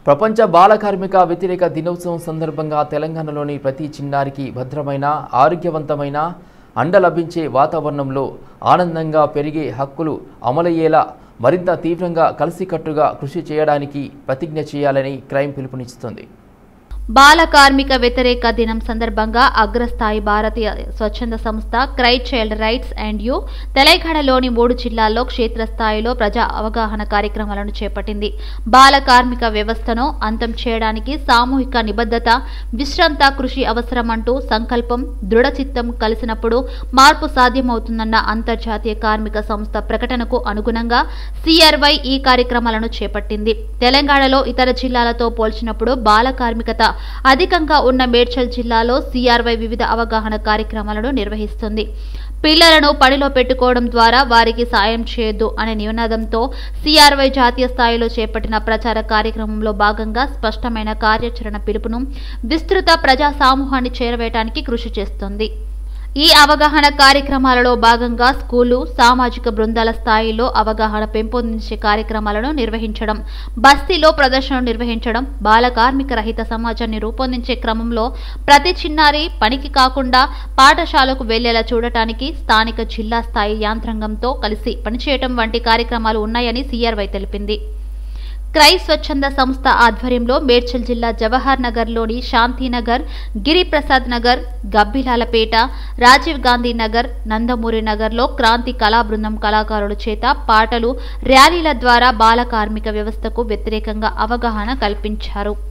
ప్రపంచ బాల కార్మిక వ్యతిరేక దినోత్సవం సందర్భంగా తెలంగాణలోని ప్రతి చిన్నారికి భద్రమైన ఆరోగ్యవంతమైన అండ లభించే వాతావరణంలో ఆనందంగా పెరిగే హక్కులు అమలయ్యేలా మరింత తీవ్రంగా కలిసికట్టుగా కృషి చేయడానికి ప్రతిజ్ఞ చేయాలని క్రైమ్ పిలుపునిస్తుంది బాల కార్మిక వ్యతిరేక దినం సందర్భంగా అగ్రస్థాయి భారతీయ స్వచ్ఛంద సంస్థ CRY child rights and you తెలంగాణలోని మూడు జిల్లాల్లో క్షేత్రస్థాయిలో ప్రజా అవగాహన కార్యక్రమాలను చేపట్టింది బాల కార్మిక వ్యవస్థను అంతం చేయడానికి సామూహిక నిబద్ధత విశ్రాంత కృషి అవసరమంటూ సంకల్పం దృఢచిత్తం కలిసినప్పుడు మార్పు సాధ్యమవుతుందన్న అంతర్జాతీయ కార్మిక సంస్థ ప్రకటనకు అనుగుణంగా సిఆర్వై ఈ కార్యక్రమాలను చేపట్టింది తెలంగాణలో ఇతర జిల్లాలతో పోల్చినప్పుడు బాల కార్మికత అధికంగా ఉన్న మేడ్చల్ జిల్లాలో సిఆర్వై వివిధ అవగాహన కార్యక్రమాలను నిర్వహిస్తుంది పిల్లలను పనిలో పెట్టుకోవడం ద్వారా వారికి సాయం చేయొద్దు అనే నినాదంతో సిఆర్వై జాతీయ స్థాయిలో చేపట్టిన ప్రచార కార్యక్రమంలో భాగంగా స్పష్టమైన కార్యాచరణ పిలుపును విస్తృత ప్రజా సమూహాన్ని చేరవేయడానికి కృషి చేస్తుంది ఈ అవగాహన కార్యక్రమాలలో భాగంగా స్కూలు సామాజిక బృందాల స్థాయిలో అవగాహన పెంపొందించే కార్యక్రమాలను నిర్వహించడం బస్తీలో ప్రదర్శనలు నిర్వహించడం బాల కార్మిక రహిత సమాజాన్ని రూపొందించే క్రమంలో ప్రతి చిన్నారి పనికి కాకుండా పాఠశాలకు వెళ్లేలా చూడటానికి స్థానిక జిల్లా స్థాయి యాంత్రాంగంతో కలిసి పనిచేయడం వంటి కార్యక్రమాలు ఉన్నాయని సిఆర్వై తెలిపింది క్రై స్వచ్ఛంద సంస్థ ఆధ్వర్యంలో మేడ్చల్ జిల్లా జవహర్ నగర్లోని శాంతినగర్ గిరిప్రసాద్ నగర్ గబ్బిలాలపేట రాజీవ్ గాంధీ నగర్ నందమూరి నగర్లో క్రాంతి కళా బృందం కళాకారుల చేత పాటలు ర్యాలీల ద్వారా బాల కార్మిక వ్యవస్థకు వ్యతిరేకంగా అవగాహన కల్పించారు